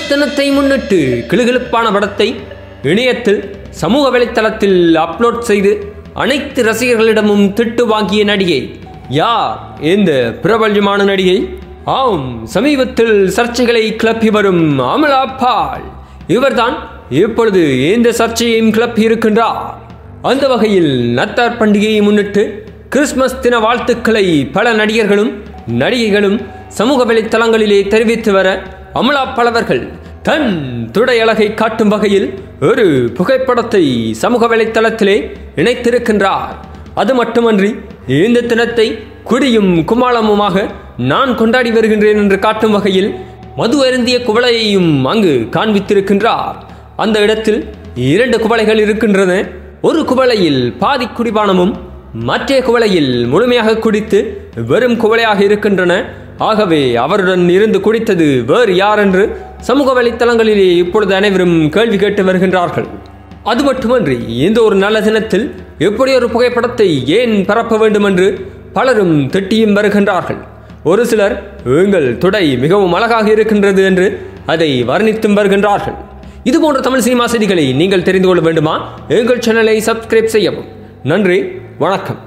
தினத்தை முன்னிட்டு கிளுகிளுப்பான படத்தை இணையத்தில் சமூக வலைத்தளத்தில் அப்லோட் செய்து அனைத்து ரசிகர்களிடமும் திட்டு வாங்கிய நடிகை யார் இந்த பிரபல்யமான நடிகை ஆம் சமீபத்தில் சர்ச்சைகளை கிளப்பி வரும் அமலா பால் இவர்தான் இப்பொழுது இந்த சர்ச்சையையும் கிளப்பி இருக்கின்றார் அந்த வகையில் நத்தார் பண்டிகையை முன்னிட்டு கிறிஸ்மஸ் தின வாழ்த்துக்களை பல நடிகர்களும் நடிகைகளும் சமூக வலைத்தளங்களிலே தெரிவித்து வர அமலா பலவர்கள் தன் துடை அழகை காட்டும் வகையில் ஒரு புகைப்படத்தை சமூக வலைத்தளத்திலே இணைத்திருக்கின்றார் அது மட்டுமன்றி இந்த தினத்தை குடியும் குமாளமுமாக நான் கொண்டாடி வருகின்றேன் என்று காட்டும் வகையில் மது அருந்திய குவளையையும் அங்கு காண்பித்திருக்கின்றார் அந்த இடத்தில் இரண்டு குவளைகள் இருக்கின்றன ஒரு குவளையில் பாதி குடிபானமும் மற்ற குவளையில் முழுமையாக குடித்து வெறும் குவளையாக இருக்கின்றன ஆகவே அவருடன் இருந்து குடித்தது வேறு யார் என்று சமூக வலைத்தளங்களிலே இப்பொழுது அனைவரும் கேள்வி கேட்டு வருகின்றார்கள் அது மட்டுமன்றி இந்த ஒரு நல்ல தினத்தில் எப்படி ஒரு புகைப்படத்தை ஏன் பரப்ப வேண்டும் என்று பலரும் திட்டியும் வருகின்றார்கள் ஒரு சிலர் எங்கள் துடை மிகவும் அழகாக இருக்கின்றது என்று அதை வர்ணித்தும் வருகின்றார்கள் இது போன்ற தமிழ் சினிமா செய்திகளை நீங்கள் தெரிந்து கொள்ள வேண்டுமா எங்கள் சேனலை சப்ஸ்கிரைப் செய்யவும் நன்றி வணக்கம்